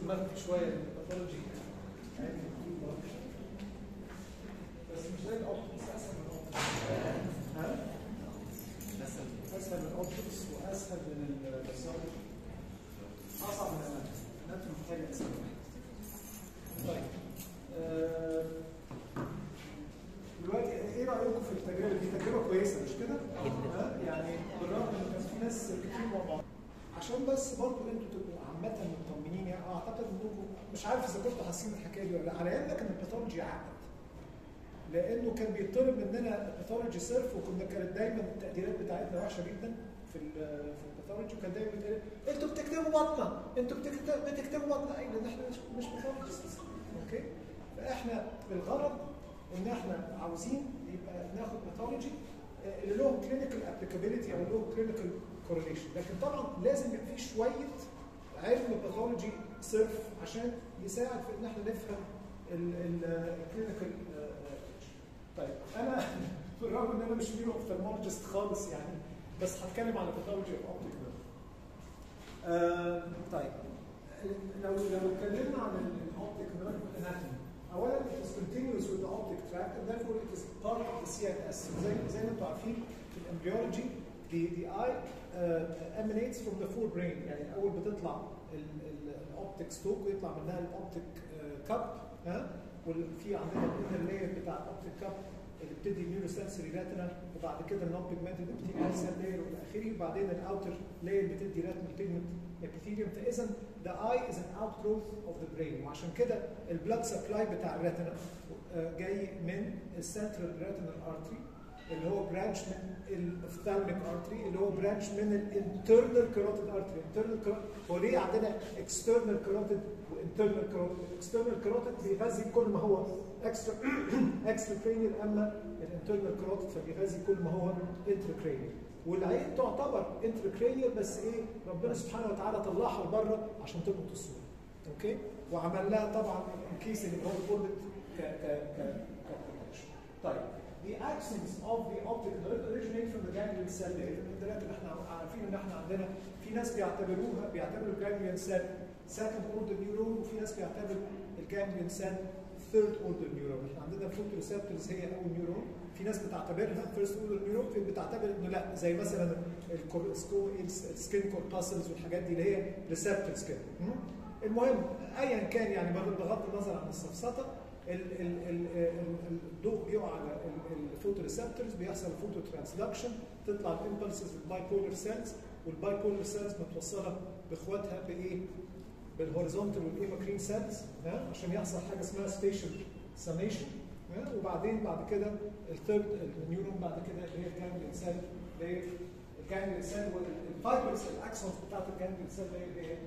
دماغك شويه الباثولوجي بس مش زي الاوبتكس اسهل من الاوبتكس ها؟ اسهل من الاوبتكس واسهل من الباثولوجي اصعب من الاناتومي الاناتومي محتاج اسهل طيب آه، دلوقتي ايه رايكم في التجربه دي تجربه كويسه مش كده؟ ها؟ يعني بالرغم ان كان في ناس كتير مع بعض عشان بس برضه انتوا تبقوا عامه مطمنين يعني اعتقد انكم مش عارف اذا كنتوا حاسين الحكايه دي ولا لا على ايامنا كان الباثولوجي عقد لانه كان بيطلب مننا باثولوجي صرف وكنا كانت دايما التقديرات بتاعتنا وحشه جدا في ال في الباثولوجي وكان دايما بيتقال انتوا بتكتبوا بطنه انتوا بتكتبوا بتكتبوا بطنه اي لان احنا مش مش باثولوجيست اوكي فاحنا الغرض ان احنا عاوزين يبقى ناخد باثولوجي اللي له كلينيكال ابليكابيلتي او له كلينيكال كورليشن لكن طبعا لازم يبقى في شويه علم باثولوجي صرف عشان يساعد في ان احنا نفهم الكلينيكال طيب انا بالرغم ان انا مش نيورو اوفتالمولوجيست خالص يعني بس هتكلم على باثولوجي اوف اوبتيك نيرف طيب لو لو اتكلمنا عن الاوبتيك نيرف اناتومي اولا it is continuous with the optic tract and therefore it is part of the CNS زي زي ما انتم عارفين في الامبريولوجي the, the eye uh, emanates from the forebrain يعني اول بتطلع الاوبتيك ستوك ويطلع منها الاوبتيك كاب ها وفي عندنا الانر لاير بتاع الاوبتيك كاب اللي بتدي نيورو سنسوري ريتنا وبعد كده النون بيجمنتد ابيثيليال سيل لاير والى اخره وبعدين الاوتر لاير بتدي ريتنا بيجمنت ابيثيليوم فاذا the eye is an outgrowth of the brain وعشان كده البلاد سبلاي بتاع الريتنا جاي من السنترال ريتنال ارتري اللي هو برانش من الاوفثالميك ارتري اللي هو برانش من الانترنال كاروتيد ارتري انترنال هو ليه عندنا اكسترنال كاروتيد وانترنال كاروتيد الاكسترنال كاروتيد بيغذي كل ما هو اكسترا اكسترا كرينيال اما الانترنال كاروتيد فبيغذي كل ما هو انترا كرينيال والعين تعتبر انترا كرينيال بس ايه ربنا سبحانه وتعالى طلعها لبره عشان تلقط الصوره اوكي وعمل لها طبعا الكيس اللي هو الفولد ك ك ك طيب the absence of the optic nerve originate from the ganglion cell layer الدلالات اللي احنا عارفين ان احنا عندنا في ناس بيعتبروها بيعتبروا الجانجليون سيل second order neuron وفي ناس بيعتبروا الجانجليون سيل third order neuron احنا عندنا الفوتوريسبتورز هي اول نيورون في ناس بتعتبرها first order neuron في بتعتبر انه لا زي مثلا السكين كورباسلز والحاجات دي اللي هي ريسبتور سكين المهم ايا كان يعني بغض النظر عن السفسطه الضوء بيقع على الفوتو ريسبتورز بيحصل فوتو ترانسدكشن تطلع الامبلسز للباي بولر سيلز والباي بولر سيلز متوصله باخواتها بايه؟ بالهوريزونتال والايماكرين سيلز عشان يحصل حاجه اسمها سبيشال سميشن وبعدين بعد كده الثيرد النيورون بعد كده اللي هي الجانجليون سيل اللي هي الجانجليون سيل والفايبرز الاكسونز بتاعت الجانجليون سيل اللي هي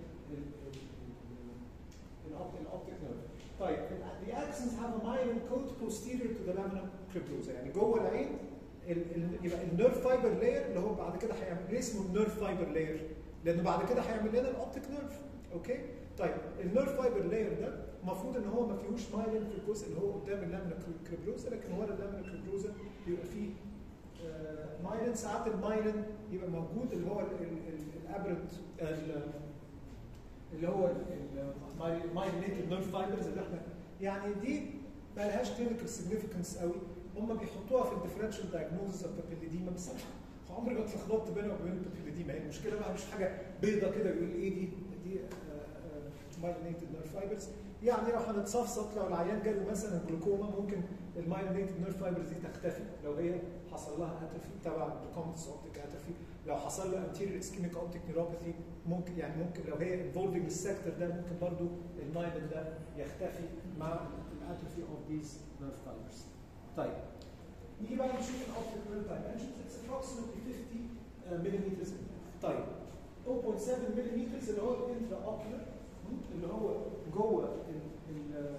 الاوبتيك نيرف طيب the axons have a myelin coat posterior to the lamina cribrosa يعني جوه العين ال ال يبقى النيرف فايبر لاير اللي هو بعد كده هيعمل ليه اسمه النيرف فايبر لاير؟ لانه بعد كده هيعمل لنا الاوبتيك نيرف اوكي؟ طيب النيرف فايبر لاير ده المفروض ان هو ما فيهوش مايلين في الجزء اللي هو قدام اللامنا كريبروزا لكن ورا اللامنا كريبروزا بيبقى فيه آه مايلين ساعات المايلين يبقى موجود اللي هو الابرد اللي هو المايلينيتد نيرف فايبرز اللي احنا يعني دي ما لهاش كلينيكال سيجنفكنس قوي هم بيحطوها في الديفرنشال دايجنوزز اوف بابيليديما بس انا عمري ما اتلخبطت بينها وبين البابيليديما هي المشكله بقى مش حاجه بيضه كده يقول ايه دي دي مايلينيتد نيرف فايبرز يعني لو هنتصفصف لو العيان جاله مثلا جلوكوما ممكن المايلينيتد نيرف فايبرز دي تختفي لو هي حصل لها اتروفي تبع الكومنتس اوبتيك اتروفي لو حصل له انتيريور اسكيميك اوبتيك نيوروباثي ممكن يعني ممكن لو هي انفولفنج السيكتور ده ممكن برضو المايلين ده يختفي مع الاتروفي اوف ذيز نيرف فايبرز. طيب نيجي بقى نشوف الاوبتيك نيرف دايمنشنز اتس approximately 50 ملم طيب 0.7 ملم اللي هو الانترا اوكيولر اللي هو جوه ال ال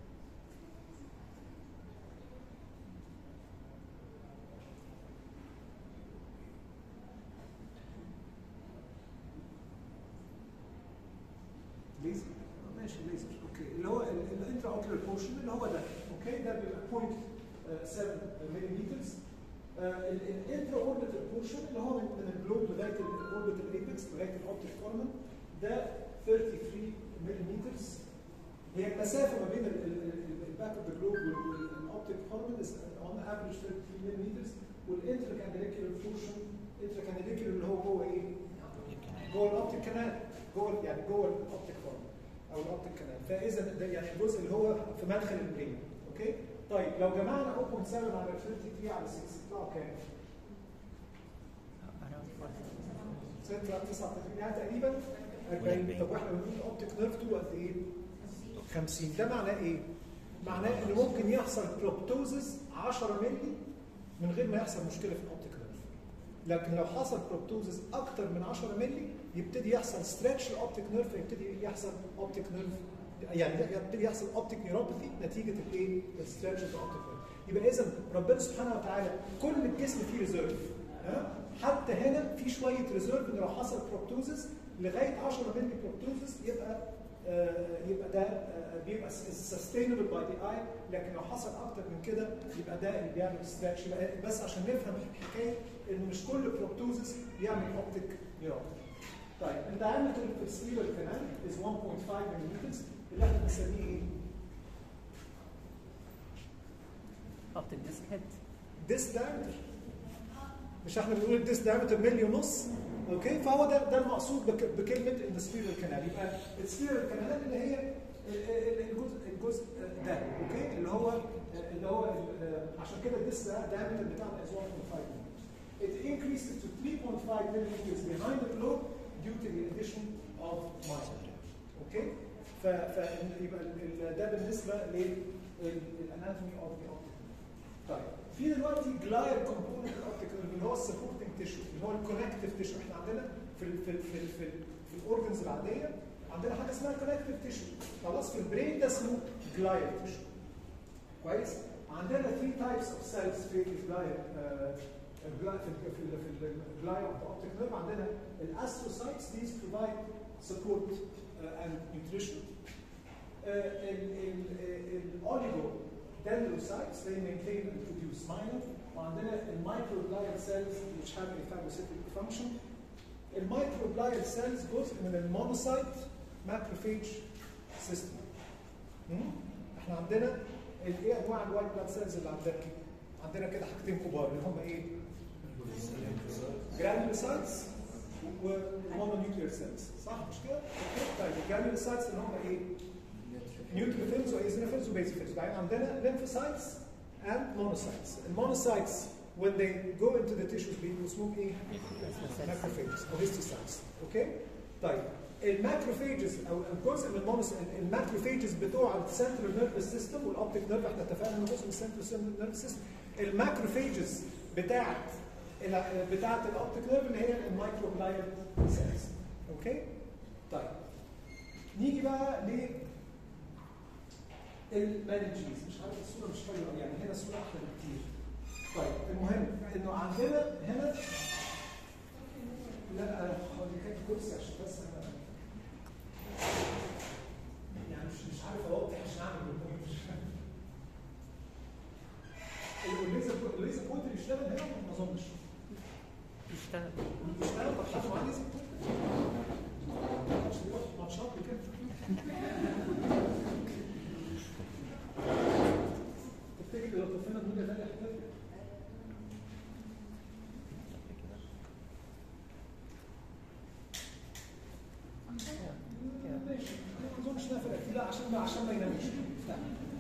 ليزر ماشي ليزر اوكي اللي هو الانترا اوكيولر بورشن اللي هو ده اوكي ده بيبقى 0.7 ملم الانترا اوربيتال بورشن اللي هو من الجلوب لغايه الاوربيتال ايبكس لغايه الاوبتيك كورنر ده 33 ملم هي المسافه ما بين الباك اوف ذا جلوب والاوبتيك هورمون اون افريج 30 ملم والانتركانديليكولار بورشن انتركانديليكولار اللي هو جوه ايه؟ جوه الاوبتيك كانال جوه يعني جوه الاوبتيك هورمون او الاوبتيك كانال فاذا ده يعني الجزء اللي هو في مدخل البرين اوكي؟ طيب لو جمعنا 0.7 على 33 على 6 يطلعوا كام؟ 39 يعني تقريبا 40 طب واحنا بنقول الاوبتيك نيرف طوله قد ايه؟ 50 ده معناه ايه؟ معناه ان ممكن يحصل بروبتوزس 10 مللي من غير ما يحصل مشكله في الاوبتيك نيرف لكن لو حصل بروبتوزس اكتر من 10 مللي يبتدي يحصل ستريتش الاوبتيك نيرف يبتدي يحصل اوبتيك نيرف يعني يبتدي يحصل اوبتيك نيوروباثي نتيجه الايه؟ الستريتش اوف الاوبتيك نيرف يبقى اذا ربنا سبحانه وتعالى كل الجسم فيه ريزيرف ها حتى هنا في شويه ريزيرف ان لو حصل بروبتوزس لغايه 10 مللي بروبتوزس يبقى آه يبقى ده آه بيبقى سستينبل باي ذا اي لكن لو حصل اكتر من كده يبقى ده اللي بيعمل ستريتش بس عشان نفهم الحكايه ان مش كل بروبتوزس يعمل اوبتيك نيوروباثي طيب الدايمتر في السبيرال كانال از 1.5 ملم اللي احنا بنسميه ايه؟ اوبتيك ديسك هيد ديس دايمتر مش احنا بنقول الديس دايمتر ملي ونص اوكي فهو ده ده المقصود بك بكلمه السبيرال كانال يبقى السبيرال كانال اللي هي الجزء الجزء ده اوكي اللي هو اللي هو عشان كده الديس ده الدايمتر بتاعنا از 1.5 ملم It increases to 3.5 millimeters behind the globe due to the addition of muscle. اوكي فيبقى ده بالنسبه للاناتومي اوف ذا اوبتيك طيب في دلوقتي جلاير كومبوننت الاوبتيك اللي هو السبورتنج تيشو اللي هو الكونكتيف تيشو احنا عندنا في ال في ال في ال في, ال في الاورجنز العاديه عندنا حاجه اسمها كونكتيف تيشو خلاص في البرين ده اسمه جلاير تيشو كويس عندنا 3 تايبس اوف سيلز في الجلاير في في في الجلاير اوف اوبتيك نيرف عندنا الاستروسايتس these provide support uh, and nutrition الاوليجو dendrocytes they maintain and produce myelin وعندنا المايكروبلايال cells which have a phagocytic function المايكروبلايال cells جزء من المونوسايت ماكروفيج سيستم احنا عندنا ايه انواع الوايت بلاد سيلز اللي عندنا عندنا كده حاجتين كبار اللي هم ايه جرانيولوسايتس ومونونيوكلير سيلز صح مش كده؟ طيب الجرانيولوسايتس اللي هم ايه؟ نيوتروفيلز وايزينوفيلز وبيزوفيلز بعدين عندنا lymphocytes and monocytes المونوسايتس when they go into the tissues بيبقوا اسمهم ايه؟ macrophages او histocytes اوكي؟ طيب الماكروفيجز او الجزء من المونوس الماكروفيجز بتوع السنترال نيرفس سيستم والاوبتيك نيرف احنا اتفقنا انه جزء من السنترال نيرفس سيستم الماكروفيجز بتاعت بتاعت الاوبتيك نيرف اللي هي المايكروبلايال سيلز اوكي؟ طيب نيجي بقى ل المانجيز مش عارف الصوره مش حلوه يعني هنا الصوره احلى بكتير طيب المهم انه عندنا هنا لا هو دي كانت كرسي عشان بس انا يعني مش مش عارف اوضح عشان اعمل بالبوينت الليزر الليزر بوينت اللي يشتغل هنا ما اظنش يشتغل يشتغل طب حد معاه ليزر بوينت عشان يروح ماتشات كده تفتكر لو طفينا الدنيا ده هتفرق ماشي ما اظنش انها فرقت لا عشان ما عشان ما ينامش لا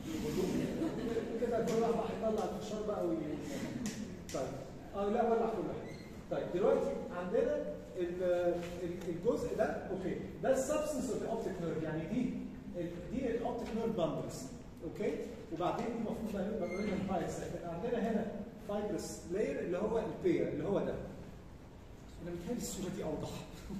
كده كل واحد هيطلع الفشار بقى وي طيب اه لا ولع كل حاجه طيب دلوقتي عندنا الجزء ده اوكي ده السبستنس اوف الاوبتيك نيرف يعني دي دي الاوبتيك نيرف باندلز اوكي وبعدين دي المفروض هيبقى بينهم بايس عندنا هنا فايبرس لاير اللي هو البير اللي هو ده انا متهيألي الصوره دي اوضح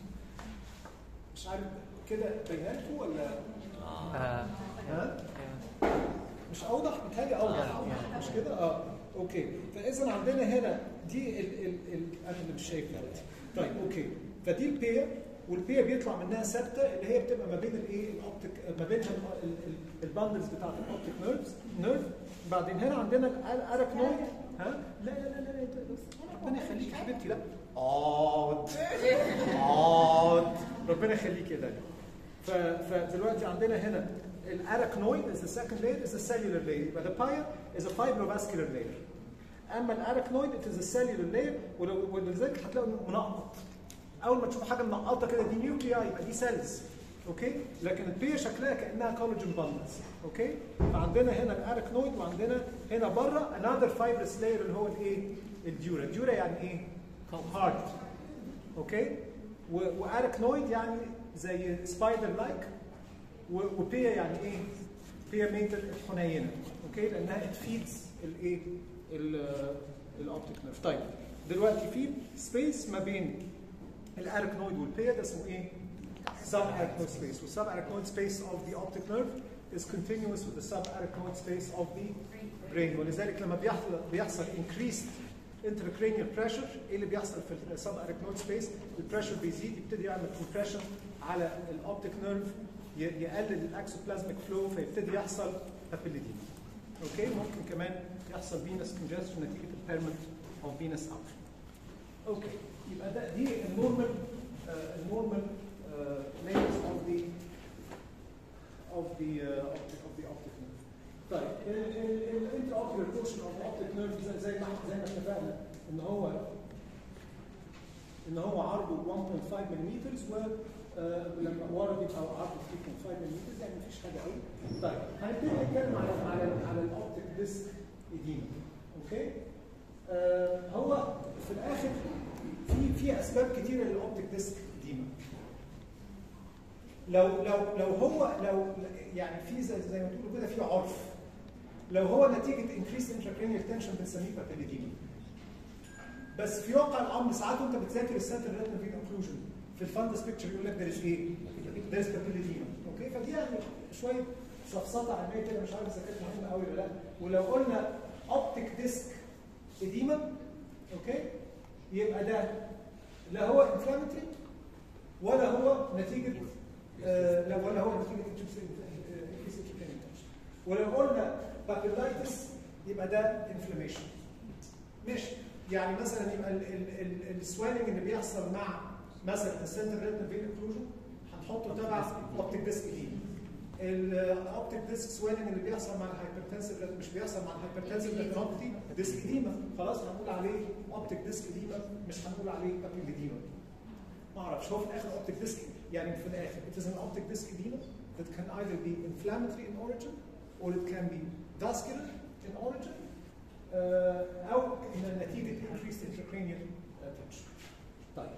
مش عارف كده باينه لكم ولا آه. ها مش اوضح متهيألي اوضح مش كده اه اوكي فاذا عندنا هنا دي ال ال ال انا اللي مش شايف دلوقتي طيب اوكي فدي البير والبير بيطلع منها ثابته اللي هي بتبقى ما بين الايه الاوبتيك ما بين الباندلز بتاعت الاوبتيك نيرفز نيرف بعدين هنا عندنا الاركنويد ها لا لا لا لا بس ربنا يخليك يا حبيبتي لا اقعد اقعد ربنا يخليك يا دنيا ف- فدلوقتي عندنا هنا الارachnoid is the second layer is a cellular layer يبقى the pia is a fibrovascular layer اما الارachnoid it is a cellular layer ولو- ولذلك هتلاقوا إنه منقط اول ما تشوف حاجه منقطه كده دي نيوكلياي يبقى دي سيلز اوكي لكن البيا شكلها كانها كولاجين باندلز اوكي فعندنا هنا الارachnoid وعندنا هنا بره another fibrous layer اللي هو الايه الديورا الديورا يعني ايه هارد اوكي وارachnoid يعني زي سبايدر لايك وبيا يعني ايه بيا ميتر الحنينه اوكي لانها تفيدز الايه الاوبتيك نيرف طيب دلوقتي في سبيس ما بين الاركنويد والبيا ده اسمه ايه subarachnoid space والsub arachnoid space of the optic nerve is continuous with the subarachnoid space of the brain ولذلك لما بيحصل بيحصل increased intracranial pressure ايه اللي بيحصل في السب arachnoid space البريشر بيزيد يبتدي يعمل compression على الاوبتيك نيرف يقلل الاكسوبلازميك فلو فيبتدي يحصل papilledema اوكي ممكن كمان يحصل فينس congestion نتيجه البيرمنت او فينس اوت اوكي يبقى ده دي النورمال النورمال layers of the of the uh, optic of the optic nerve. طيب الانتراوكيولار بورشن اوف optic nerve زي زي ما زي ما اتفقنا ان هو ان هو عرضه 1.5 ملم ولما ورا بيبقى عرضه 3.5 ملم يعني مفيش حاجه قوي. طيب هنبتدي نتكلم على على على الاوبتيك ديسك ايديما اوكي؟ آه هو في الاخر في في اسباب كتيره للاوبتيك ديسك ايديما. لو لو لو هو لو يعني في زي, زي ما تقولوا كده في عرف لو هو نتيجه انكريس انتراكرينيال تنشن بنسميه بابيليديما بس في واقع الامر ساعات وانت بتذاكر السنتر ريتنا فين انكلوجن في الفاندس بيكتشر يقول لك ده ايه؟ ده بابيليديما اوكي فدي يعني شويه سفسطه علميه كده مش عارف اذا كانت مهمه قوي ولا لا ولو قلنا اوبتيك ديسك اديما اوكي يبقى ده لا هو انفلاماتري ولا هو نتيجه آه، لو ولا هو نتيجه increase intracranial tension. ولو قلنا بابيلايتس يبقى ده انفلاميشن ماشي يعني مثلا يبقى السويلنج اللي بيحصل مع مثلا السنتر ريتنا فين انكلوجن هنحطه تبع اوبتيك ديسك دي الاوبتيك ديسك سويلنج اللي بيحصل مع الهايبرتنسيف مش بيحصل مع الهايبرتنسيف ريتينوباثي ديسك ديما خلاص هنقول عليه اوبتيك ديسك ديما مش هنقول عليه بابيليديما ما اعرفش هو في الاخر اوبتيك ديسك يعني في الاخر it is an optic disc edema that can either be inflammatory in origin or it can be vascular in origin uh, او نتيجه increased intracranial tension. طيب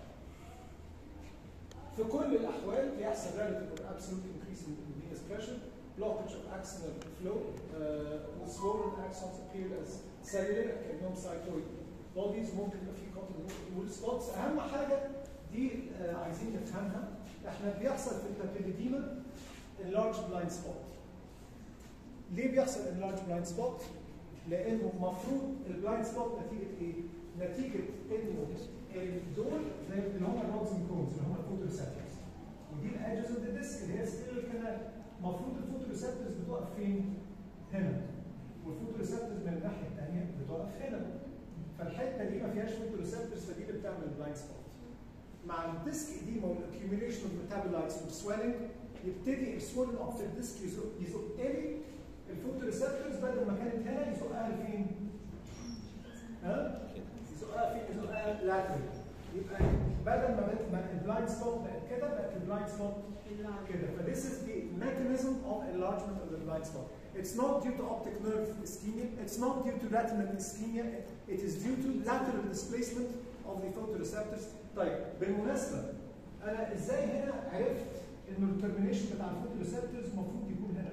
في كل الاحوال بيحصل relative or absolute increase in venous pressure blockage of axonal flow uh, swollen axons appear as cellular كانهم cycloid bodies ممكن يبقى في cotton wool spots اهم حاجه دي آه عايزين نفهمها احنا بيحصل في البابيليديما اللارج بلايند سبوت ليه بيحصل اللارج بلايند سبوت؟ لانه المفروض البلايند سبوت نتيجه ايه؟ نتيجه انه دول زي اللي هم الروزن كونز اللي هم الفوتوريسبتورز ودي الاجز اوف ذا ديسك اللي هي ستيل الكنال المفروض الفوتوريسبتورز بتقف فين؟ هنا والفوتوريسبتورز من الناحيه الثانيه بتقف هنا فالحته دي ما فيهاش فوتوريسبتورز فدي اللي بتعمل بلايند سبوت مع الديسك ايديما والاكيوميليشن اوف ميتابولايتس والسويلنج يبتدي السويلن اوف ذا ديسك يزق يزق لي الفوتوريسبتورز بدل ما كانت هنا يزقها لفين؟ ها؟ يزقها فين؟ يزقها لاترال يبقى بدل ما بقت ما البلايند سبوت بقت كده بقت البلايند سبوت كده فthis is the mechanism of enlargement of the blind spot. It's not due to optic nerve ischemia. It's not due to retinal ischemia. It is due to lateral displacement of the photoreceptors طيب بالمناسبه انا ازاي هنا عرفت انه الترمينيشن بتاع الفوتوريسبتورز المفروض يكون هنا؟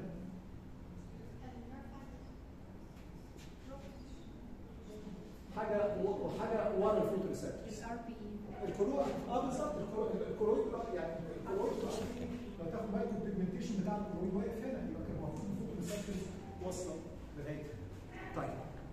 حاجه وحاجه ورا الفوتوريسبتورز الكروي اه بالظبط الكروي يعني الكروي لو تاخد بالك البيجمنتيشن بتاع الكروي واقف هنا يبقى كان المفروض الفوتوريسبتورز واصله لغايه طيب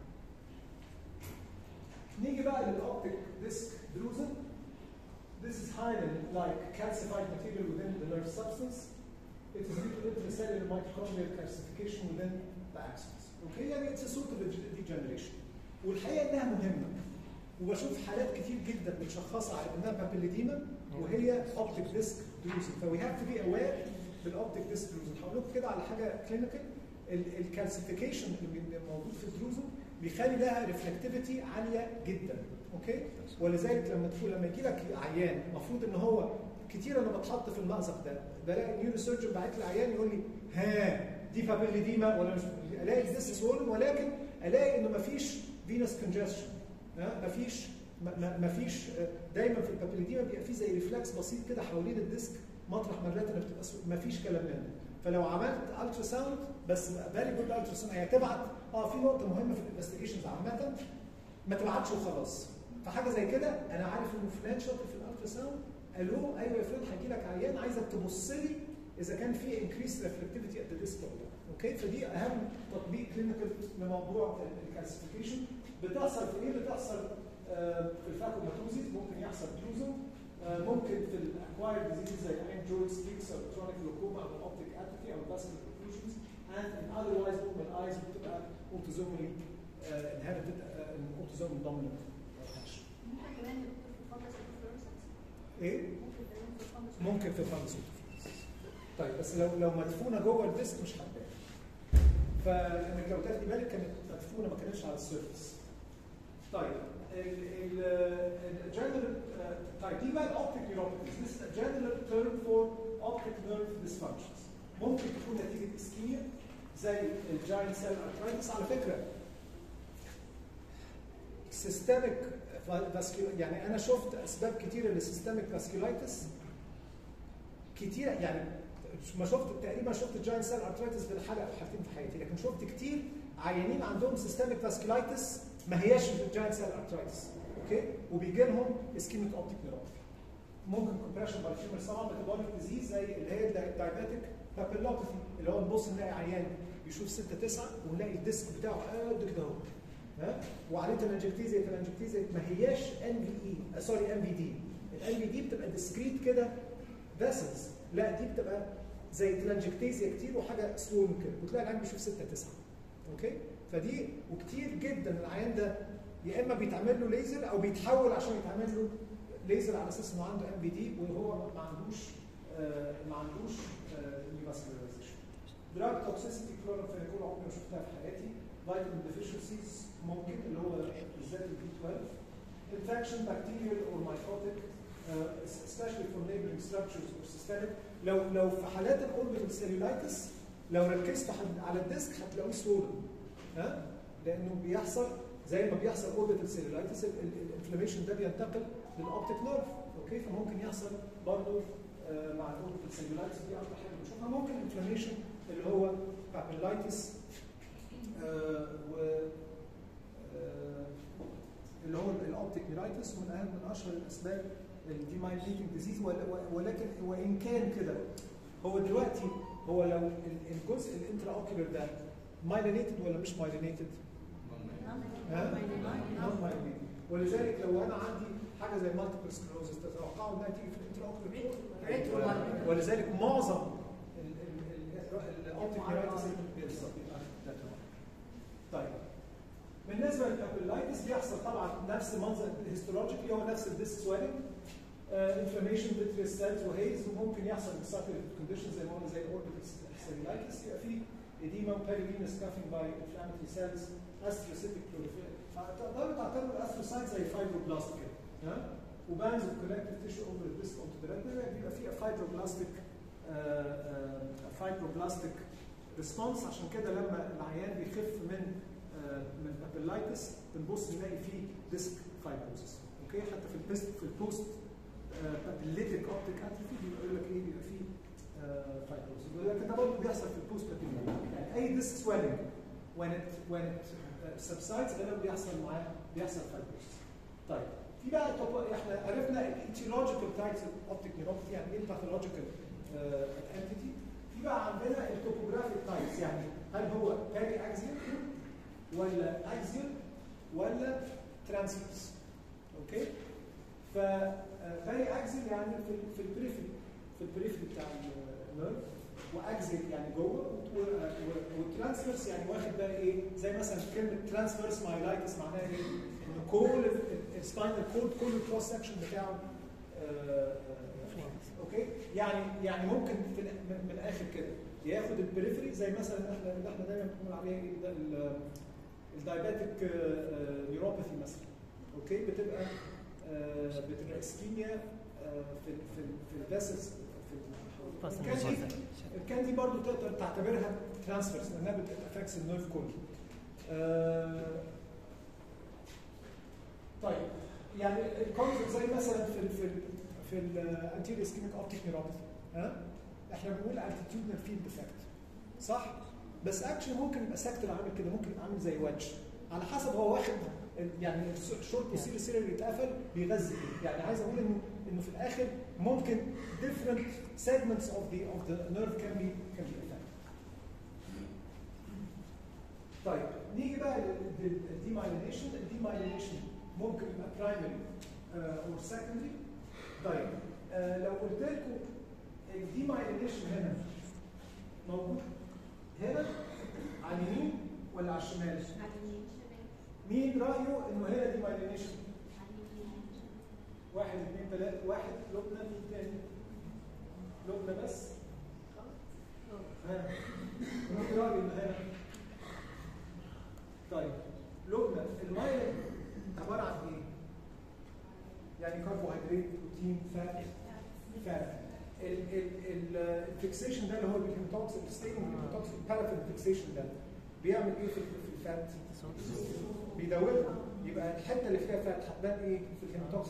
نيجي بقى للاوبتيك ديسك دروزن This is hyaline like calcified material within the nerve substance. It is due to intracellular mitochondrial calcification within the axons. Okay, يعني it's a sort of a degeneration. والحقيقه انها مهمه. وبشوف حالات كتير جدا متشخصه على انها بابيليديما وهي optic disc drusen. So we have to be aware بالاوبتيك ديسك دروزن هقول لكم كده على حاجه كلينيكال الكالسيفيكيشن اللي موجود في الدروزن بيخلي لها ريفلكتيفيتي عاليه جدا اوكي ولذلك لما تقول لما يجي لك عيان المفروض ان هو كتير انا بتحط في المأزق ده بلاقي النيورو سيرجن باعت لي عيان يقول لي ها دي بابيليديما ولا مش الاقي ديس سوولن ولكن الاقي انه مفيش فينس كونجستشن مفيش ما فيش دايما في البابيليديما بيبقى في زي ريفلكس بسيط كده حوالين الديسك مطرح ما الريتنا بتبقى ما فيش كلام منه فلو عملت الترا ساوند بس بالي جود الترا ساوند هي تبعت اه في نقطه مهمه في الانفستيجيشنز عامه ما تبعتش وخلاص فحاجه زي كده انا عارف انه فلان شاطر في الالترا ساوند الو ايوه يا فلان هيجي لك عيان عايزك تبص لي اذا كان في انكريس ريفلكتيفيتي ات ذا ديسك ولا لا اوكي فدي اهم تطبيق كلينيكال لموضوع الكالسيفيكيشن بتحصل في ايه؟ بتحصل في الفاكوماتوزيس ممكن يحصل بلوزم ممكن في الاكوايرد ديزيز زي عين جويل ستيكس او الكترونيك لوكوما او الاوبتيك اتروفي او الفاسكولار اوكلوجنز and in otherwise ممكن الايز بتبقى اوتوزومالي inherited an autosomal dominant ممكن كمان يدخل في فانجس انفلونسنس ايه؟ ممكن كمان في فانجس ممكن في الفارماسيوتيكالز طيب بس لو لو مدفونه جوه الديسك مش هتبان فانك لو تاخدي بالك كانت مدفونه ما كانتش على السيرفس طيب الجنرال طيب دي بقى الاوبتيك نيوروباثيز this is a general term for optic nerve dysfunctions ممكن تكون نتيجه اسكيميا زي الجاينت سيل ارثرايتس على فكره سيستميك يعني انا شفت اسباب كتيره للسيستميك فاسكولايتس كتير يعني ما شفت تقريبا شفت الجاينت سيل ارثرايتس في الحلقه او حالتين في حياتي لكن شفت كتير عيانين عندهم سيستميك فاسكولايتس ما هياش الجاينت سيل ارثرايتس اوكي وبيجي لهم اسكيميك اوبتيك نيوروباثي ممكن كومبريشن باي فيمر طبعا ميتابوليك ديزيز زي اللي هي الدايبيتك بابيلوباثي اللي هو نبص نلاقي عيان بيشوف 6 9 ونلاقي الديسك بتاعه قد كده اهو ها وعليه تلانجكتيزيا تلانجكتيزيا ما هياش ان في اي سوري ام في دي الان في دي بتبقى ديسكريت كده فيسلز لا دي بتبقى زي تلانجكتيزيا كتير وحاجه سلون كده وتلاقي العيان بيشوف 6 9 اوكي فدي وكتير جدا العيان ده يا اما بيتعمل له ليزر او بيتحول عشان يتعمل له ليزر على اساس انه عنده ام في دي وهو ما عندوش آه ما عندوش نيوفاسكولاريزيشن دراج توكسيسيتي كلورامفينيكول عمري ما شفتها في حياتي فيتامين ديفيشنسيز ممكن اللي هو بالذات البي 12 infection bacterial or mycotic uh, especially for neighboring structures or systemic لو لو في حالات الاوربيتال سيلولايتس لو ركزت على الديسك هتلاقوه سولن ها لانه بيحصل زي ما بيحصل اوربيتال سيلولايتس الانفلاميشن ده بينتقل للاوبتيك نيرف اوكي فممكن يحصل برضه آه مع الاوربيتال سيلولايتس دي اكتر حاجه بنشوفها ممكن انفلاميشن اللي هو بابيلايتس آه و آه اللي هو الاوبتيك نيرايتس ومن اهم من اشهر الاسباب الديمايليتنج ديزيز ولكن وان كان كده هو دلوقتي هو لو الجزء الانترا اوكيولر ده مايلينيتد ولا مش مايلينيتد؟ نون مايلينيتد ولذلك لو انا عندي حاجه زي مالتيبل سكلروزس تتوقعوا انها تيجي في الانترا اوكيولر ولذلك معظم الاوبتيك نيرايتس بالظبط طيب بالنسبه للابيلايتس بيحصل طبعا نفس المنظر الهيستولوجيكي هو نفس الديسك سويلنج انفلاميشن فيتريس سيلز وهيز وممكن يحصل بسايكل كونديشن زي ما قلنا زي الاوربيتال سيلولايتس يبقى في اديما وبيريفينس كافينج باي انفلاماتوري سيلز استروسيتيك كلوروفيل تقدروا تعتبروا الاستروسايت زي فايبروبلاست كده ها وبانز اوف كونكتيف تيشو اوفر الديسك اونتو ذا ريتنا بيبقى فيها فايبروبلاستيك فايبروبلاستيك ريسبونس عشان كده لما العيان بيخف من من الابيلايتس بنبص نلاقي فيه ديسك فايبروسس اوكي حتى في البيست في البوست بابيليتيك اوبتيك اتروفي بيقول لك ايه بيبقى فيه فايبروسس ولكن ده برضه بيحصل في البوست بابيليتيك يعني اي ديسك سويلنج when it when it subsides غالبا بيحصل معاه بيحصل فايبروسس طيب في بقى احنا عرفنا الايتيولوجيكال تايبس اوبتيك نيوروباثي يعني ايه الباثولوجيكال انتيتي في بقى عندنا التوبوجرافيك تايبس يعني هل هو باري اكزيال ولا اكزيال ولا ترانسفيرس اوكي فباري اكزيال يعني في في البريفري في البريفري بتاع النيرف واكزيال يعني جوه وترانسفيرس يعني واخد بقى ايه زي مثلا كلمه ترانسفيرس مايلايتس معناها ايه؟ ان كل السباينال كورد كل الكروس سكشن بتاعه آه، اوكي يعني يعني ممكن في الآ- من من الاخر كده ياخد البريفري زي مثلا احنا اللي احنا دايما بنقول عليها ايه ده ال- الدايباتيك نيوروباثي مثلا اوكي بتبقى آه، بتبقى اسكيميا آه، في ال- في ال- في الفاسلز في ال- الكاندي الكاندي برضو تقدر تعتبرها ترانسفيرس لانها بتافكس النيرف كله آه، طيب يعني الكونسبت زي مثلا في ال في ال في الانتيريور اسكيميك اوبتيك نيوروباثي ها احنا بنقول التيتيودنال فيلد افكت صح بس اكشن ممكن يبقى ساكتر عامل كده ممكن يبقى عامل زي واتش على حسب هو واخد ال- يعني الشورت بوسيري سيريال اللي اتقفل بيغذي ايه يعني عايز اقول انه انه في الاخر ممكن different segments of the of the nerve can be can be affected طيب نيجي بقى للديمايلينيشن الديمايلينيشن ممكن يبقى برايمري او سكندري طيب آه، لو قلت لكم الديمايلينيشن هنا موجود هنا على اليمين ولا على الشمال؟ على اليمين شمال مين رايه انه هنا ديمايلينيشن؟ على اليمين واحد اثنين ثلاثة واحد لبنى مين تاني؟ لبنى بس؟ ها مين رايه انه هنا؟ طيب لبنى المايلين عبارة عن ايه؟ يعني كربوهيدرات بروتين فات فات الفيكسيشن ده اللي هو الهيموتوكس الستينج الهيموتوكس البارافين فيكسيشن ده بيعمل ايه في في الفات؟ بيدوبها يبقى الحته اللي فيها فات هتبان ايه في الهيموتوكس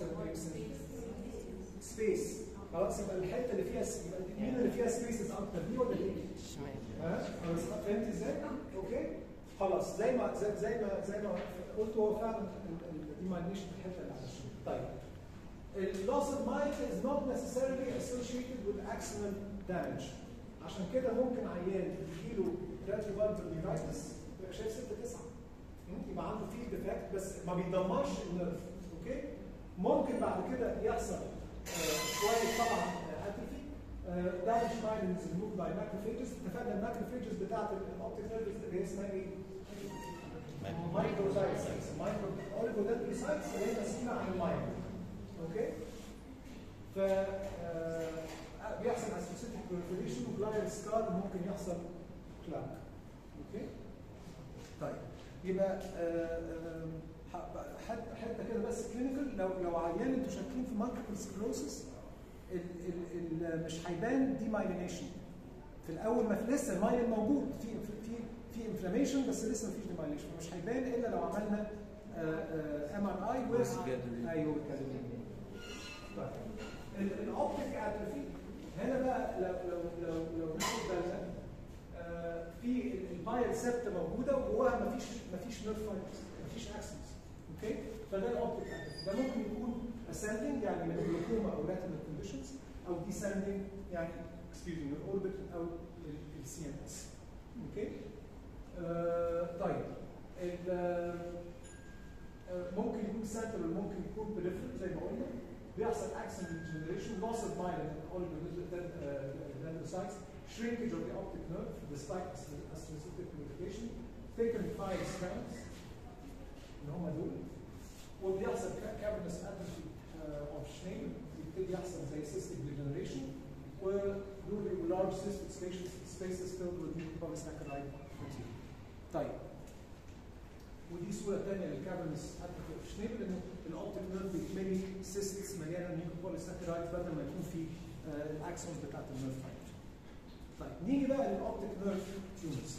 سبيس خلاص يبقى الحته اللي فيها س- يبقى مين اللي فيها سبيسز اكتر دي ولا دي؟ الشمال ها خلاص فهمت ازاي؟ اوكي خلاص زي ما زي, زي ما زي ما قلت هو فعلا الديمايليشن في الحته اللي على الشمال طيب اللوس اوف مايند is not necessarily associated with axonal damage عشان كده ممكن عيان يجيله راتيوفالفر نيرايتس يبقى شايف 6 9 يبقى عنده فيه ديفكت بس ما بيدمرش النيرف اوكي ممكن بعد كده يحصل آه، شويه طبعا اتروفي ده مش مايند ريموف باي ماكروفيجز اتفقنا الماكروفيجز بتاعت الاوبتيك نيرفز اللي هي اسمها ايه؟ مايكروسايتس مايكرو اوليجودندروسايتس اللي هي مسؤوله عن المايند اوكي ف آه، بيحصل اسوسيتيك بريفريشن وجلاير سكار ممكن يحصل كلاك اوكي طيب يبقى آه، آه، ح- حته حته كده بس كلينيكال لو لو عيان انتوا شاكين في مالتيبل سكلوسس مش هيبان دي مايلينيشن في الاول ما في لسه المايلين موجود في في في انفلاميشن بس لسه ما فيش ديمايليشن مش هيبان الا لو عملنا ام ار اي بس جدول. ايوه جدول. طيب ال- الاوبتيك اتروفي هنا بقى لو لو لو لو ناخد بالنا آه، في البايل سبت موجوده وجواها ما فيش ما فيش نيرف فايبرز ما فيش اكسنس اوكي فده الاوبتيك اتروفي ده ممكن يكون ascending يعني من الجلوكوما او retinal conditions او descending يعني excuse me الاوربت او السي ام اس اوكي آه، طيب ال- آه، ممكن يكون سنترال ممكن يكون بريفرال زي ما قلنا بيحصل اكسن جنريشن loss of myelin oligodendrocytes shrinkage of the optic nerve despite astrocytic modification thickened five strands اللي هم دول وبيحصل cavernous atrophy uh, of Schneider يبتدي يحصل زي cystic degeneration ودول يبقوا large cystic spaces spaces filled with mucopolysaccharide protein. طيب ودي صوره ثانيه للكافرنس اتروفي اوف شنيبل انه الاوبتيك نيرف بيتملي سيستس مليانه ميوكوبوليساكرايد بدل ما يكون في آه، الاكسونز بتاعت النيرف فايبر. طيب نيجي بقى للاوبتيك نيرف تيومرز.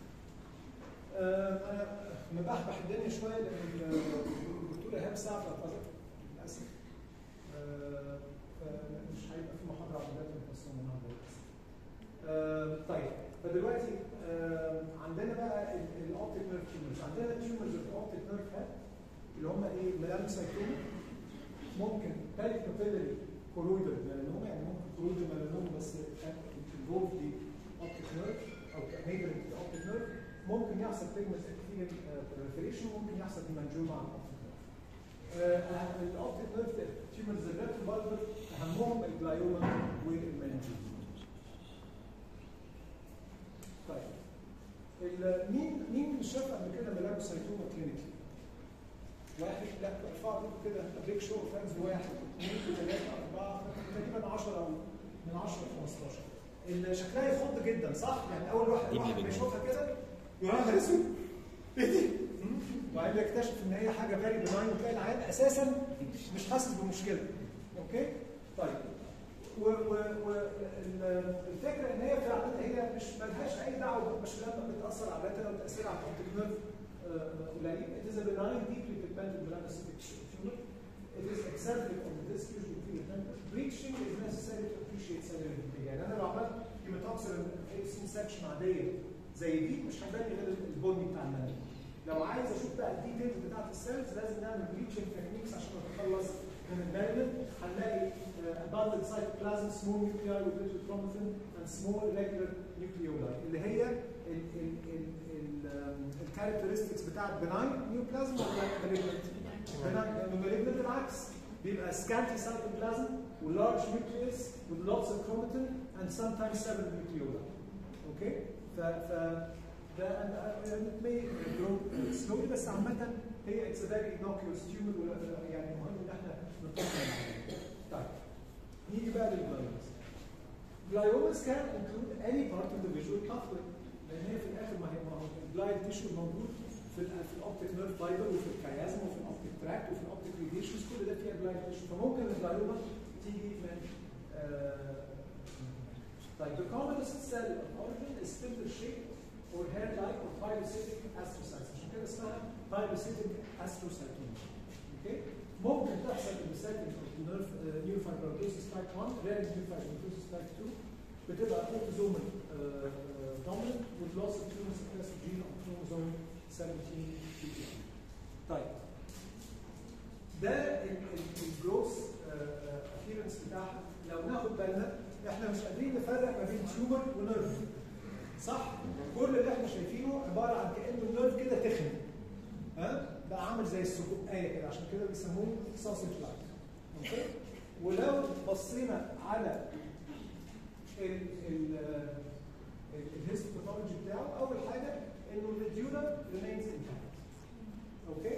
انا مبحبح الدنيا شويه لان الدكتور ايهاب ساعه اعتذر للاسف. آه، فمش هيبقى في محاضره على بدايه الفصل النهارده للاسف. آه، طيب فدلوقتي آه، عندنا بقى الاوبتيك نيرف تيومرز عندنا تيومرز في الاوبتيك نيرف هاد اللي هم ايه ميلانوسايتوما ممكن تالت بابيلري كولويدال ميلانوما يعني ممكن كولويدال ميلانوما بس انفولف دي اوبتيك نيرف او نيبرنج اوبتيك نيرف ممكن يحصل بيجمنت ابيثيليال بريفريشن ممكن يحصل هيمانجوما على الاوبتيك نيرف الاوبتيك نيرف تيومرز الريتو بالفر اهمهم الجلايوما والمنجوما طيب ال- مين مين شاف قبل كده ميلانوسايتوما كلينيكي؟ واحد لا ارفعوا ايدكم كده بيك شو فريندز واحد اثنين ثلاثة أربعة تقريبا 10 او من 10 ل 15 اللي شكلها يخض جدا صح؟ يعني اول واحد دي واحد بيبي. بيشوفها كده يقول انا اسود ايه دي؟ وبعدين يكتشف ان هي حاجه فيري بناين وتلاقي العيان اساسا مش حاسس بمشكله اوكي؟ طيب و و و ال- الفكره ان هي فعلا هي مش ملهاش اي دعوه مش لما بتاثر على الريتنا وتاثير على الاوبتيك نيرف قليل it is a benign deeply pigmented melanocytic tumor it is eccentric of the disc usually feel temper breaching is necessary to appreciate cellular decay يعني انا لو عملت هيماتوكسل سين سكشن عاديه زي دي مش هيبان لي غير البني بتاع المني لو عايز اشوف بقى الديتيلز بتاعت السيلز لازم نعمل بريتشنج تكنيكس عشان نتخلص من الميلانين هنلاقي abundant cytoplasm small nuclei with little chromatin and small regular nucleoli اللي هي الكاركترستكس بتاعت benign neoplasm ولا malignant؟ benign لانه malignant بالعكس بيبقى scanty cytoplasm و large nucleus with lots of chromatin and sometimes seven nucleoli. اوكي؟ ف ف ده and, uh, it may grow slowly بس عامة هي it's a very innocuous tumor و- يعني مهم ان احنا نطمن عليها. طيب نيجي بقى للجلايومز. Gliomas can include any part of the visual pathway لان هي في الاخر ما هي ما هو الجلايد تيشو موجود في ال في الاوبتيك نيرف فايبر وفي الكيازم وفي الاوبتيك تراكت وفي الاوبتيك ريديشنز كل ده فيها جلايد تيشو فممكن الجلايوما تيجي من آه، طيب the commonest cell of origin is spindle shaped or hair-like or pilocytic astrocytes عشان كده اسمها pilocytic astrocytoma اوكي ممكن تحصل in the setting of nerve uh, neurofibromatosis type 1 rare neurofibromatosis type 2 بتبقى autosomal uh, uh, dominant with loss of tumor suppressor gene on chromosome 17 pp طيب ده الجروس ابيرنس بتاعها لو ناخد بالنا احنا مش قادرين نفرق ما بين تيومر ونيرف صح؟ كل اللي احنا شايفينه عباره عن كانه النيرف كده تخن ها؟ بقى عامل زي السجقايه كده عشان كده بيسموه ساسج لايك اوكي؟ ولو بصينا على ال ال الهيستوباثولوجي بتاعه اول حاجه انه الريديولا ريمينز انتاكت اوكي؟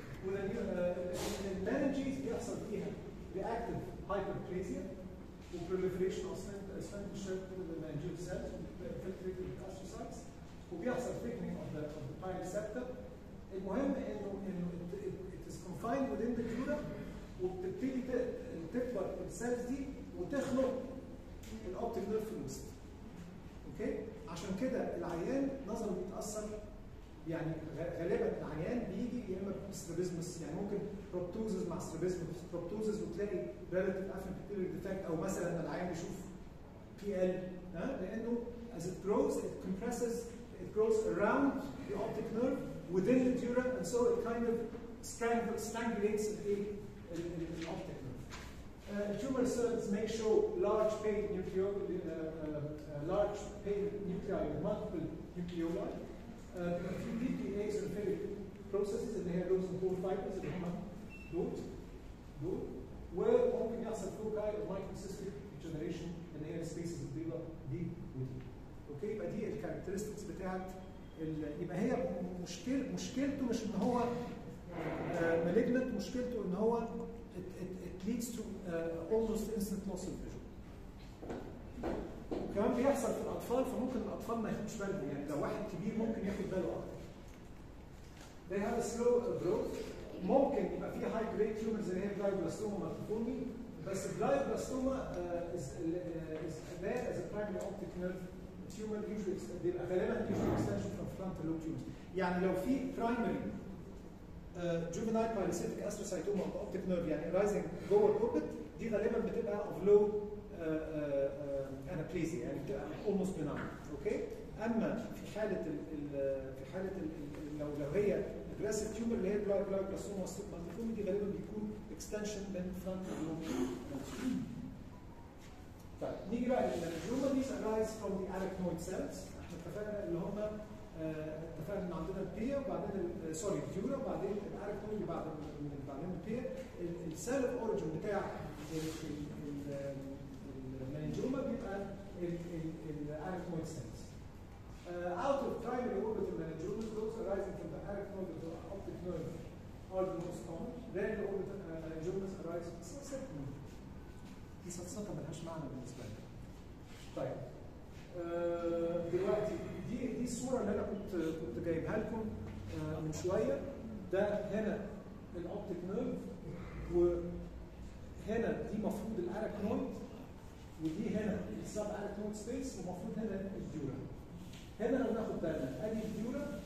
والمانجيز بيحصل فيها رياكتيف هايبربليزيا وبروليفريشن اوف سنتشر المانجيال سيلز infiltrated with astrocytes وبيحصل thickening of the of the piloceptor المهم انه انه it, it, it is confined within the dura وبتبتدي ت- تكبر السيلز دي وتخنق الاوبتيك نيرف في الوسط اوكي عشان كده العيان نظره بيتاثر يعني غ- غالبا العيان بيجي يا اما سترابيزمس يعني ممكن بروبتوزز مع سترابيزمس بروبتوزز وتلاقي ريلاتيف افريكتيريك ديفكت او مثلا العيان بيشوف بي ال ها لانه as it grows it compresses it grows around the optic nerve within the dura and so it kind of strangl- strangulates the, the, the optic nerve. Uh, tumor cells may show large pale nuclei, uh, uh, uh, large pale nuclei with multiple nucleoli. Uh, a few deeply exophilic processes اللي هي those whole fibers اللي هم دول دول وممكن يحصل فوكاي او مايكروسيستيك degeneration اللي هي السبيسز البيضاء دي ودي. اوكي يبقى دي الكاركترستكس بتاعت ال- يبقى هي مشكل مشكلته مش ان هو مالجنت مشكلته ان هو it, it, it leads to uh, almost instant loss of vision. وكمان بيحصل في الاطفال فممكن الاطفال ما ياخدش بالهم يعني لو واحد كبير ممكن ياخد باله اكتر. They have a slow growth ممكن يبقى في high grade tumors اللي هي glioblastoma multiforme بس glioblastoma uh, is, uh, is there as a primary optic nerve tumor usually ex- بيبقى غالبا usually extension from frontal lobe tumors يعني لو في primary uh, juvenile pilocytic astrocytoma of the optic nerve يعني rising جوه الاوبت دي غالبا بتبقى of low uh, uh, uh, anaplesia يعني بتبقى almost benign اوكي اما في حاله ال ال في حاله ال ال لو لو هي aggressive tumor اللي هي glioblastoma multiforme دي غالبا بيكون extension من frontal lobe طيب نيجي بقى للمنجومه دي arise from the arachnoid cells احنا اتفقنا اللي هم آه، اتفقنا ان عندنا البيا وبعدين ال- سوري الديورا وبعدين الاركنويد اللي بعد من- بعدين البيا السيل اوريجن بتاع ال- ال- ال- المنجومه بيبقى الاركنويد سيلز out of primary orbital meningioma those arising from the arachnoid of the optic nerve are the most common rarely orbital uh, meningiomas arise from septum دي سلسله ملهاش معنى بالنسبه لي طيب آه، دلوقتي دي دي الصوره اللي انا كنت كنت جايبها لكم آه، من شويه ده هنا الاوبتيك نيرف وهنا دي المفروض الاراكنويد ودي هنا السب اراكنويد سبيس ومفروض هنا الديورا هنا لو ناخد بالنا ادي الديورا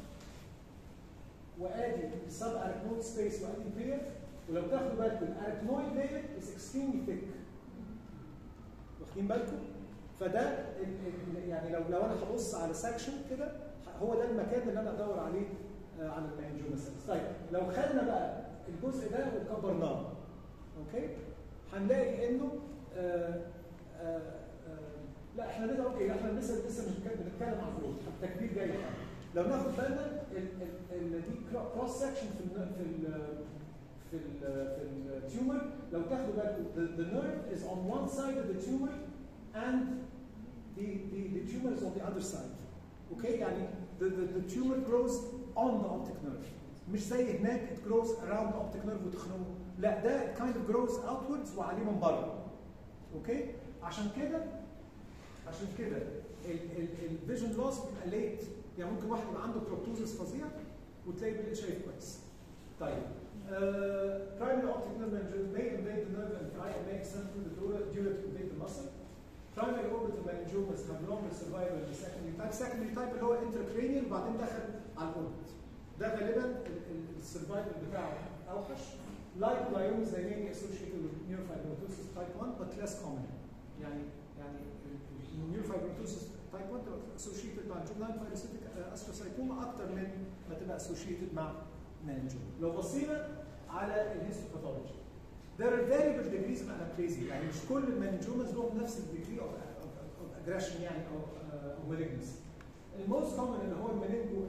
وادي السب اراكنويد سبيس وادي البير ولو تاخدوا بالكم الاراكنويد لاير از اكستريملي ثيك واخدين بالكم؟ فده ال- ال- يعني لو لو انا هبص على سكشن كده هو ده المكان اللي انا ادور عليه آه، على المانجوما سيلز. طيب لو خدنا بقى الجزء ده وكبرناه اوكي هنلاقي انه آه آه آه لا احنا لسه اوكي احنا لسه لسه مش بنتكلم بنتكلم عن الجروث التكبير جاي الآن. لو ناخد بالنا ال- ال- ال- دي كروس سكشن في ال في ال في ال في التيومر لو تاخدوا بالكم the, the nerve is on one side of the tumor and the, the, the tumor is on the other side. Okay, يعني the, the, the tumor grows on the optic nerve. مش زي هناك it grows around the optic nerve وتخنقه. لا ده it kind of grows outwards وعليه من بره. اوكي؟ عشان كده عشان كده الفيجن لوس بيبقى ليت يعني ممكن واحد يبقى عنده بروبتوزس فظيع وتلاقيه بيبقى شايف كويس. طيب uh, primary optic nerve meningioma may invade the nerve and try and may extend through the dura dura to invade the muscle. Primary orbital meningiomas have longer survival than the secondary type. Secondary type اللي هو intracranial وبعدين دخل على الاوربت. ده غالبا السرفايفل بتاعه اوحش. Like gliomas they may be associated with neurofibromatosis type 1 but less common. يعني يعني neurofibromatosis type 1 تبقى associated مع juvenile phagocytic astrocytoma اكتر من ما تبقى associated مع meningioma. لو بصينا على الهيستوباثولوجي There are variable degrees of anaplasia يعني مش كل المانجومز لهم نفس الديجري of, of, of aggression يعني او او malignancy. الموست كومن اللي هو المنينجو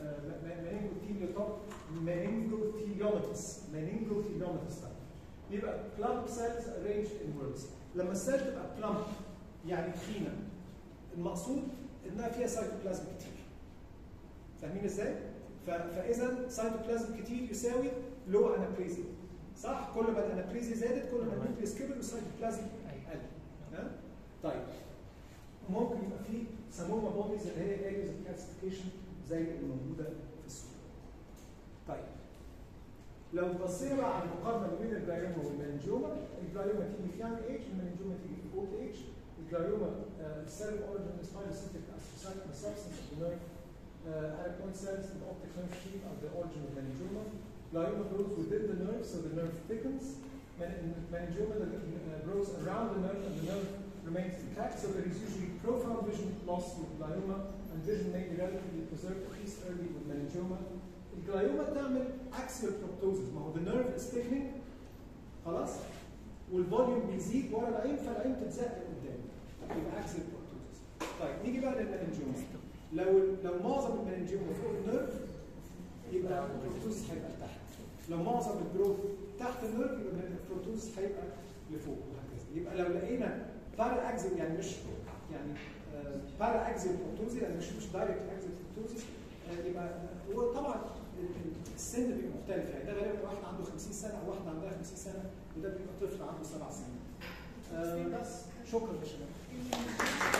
منينجو تيليوماتس منينجو تيليوماتس يبقى plump cells arranged in words لما السيل تبقى plump يعني تخينه المقصود انها فيها سايتوبلازم كتير فاهمين ازاي؟ ف- فاذا سايتوبلازم كتير يساوي لو انابليزيا صح؟ كل ما الانابليزيا زادت كل ما النيوكليوس كبر والسايتوبلازم قل ها؟ طيب ممكن يبقى في سموما بوديز اللي هي areas of calcification زي اللي موجوده في الصوره. طيب لو بصينا بقى على المقارنه بين الجلايوما والمنجوما، الجلايوما تيجي في young age المنجوما تيجي في old age. الجلايوما uh, cell origin is phagocytic astrocytic substance of the nerve. Uh, arachnoid cells and optic nerve sheath are the origin of meningioma. Glioma grows within the nerve, so the nerve thickens. Men- meningioma that, uh, grows around the nerve, and the nerve remains intact, so there is usually profound vision loss with glioma, and vision may be relatively preserved at least early with meningioma. الجلايوما تعمل axial proptosis ما هو the nerve is thickening خلاص والفوليوم بيزيد ورا العين فالعين تتزق لقدام يبقى axial proptosis طيب نيجي بقى للمننجوما لو لو معظم المننجوما فوق النيرف يبقى البروتوزس هيبقى تحت لو معظم الجروث تحت النيرف يبقى البروتوزس هيبقى لفوق وهكذا يبقى لو لقينا بارا اكزيل يعني مش يعني بارا اكزيل بروتوزي يعني مش مش دايركت اكزيل بروتوزي يبقى وطبعا ال- ال- السن بيبقى مختلف يعني ده غالبا واحد عنده 50 سنه او واحده عندها 50 سنه وده بيبقى طفل عنده سبع سنين. آه، بس شكرا يا شباب.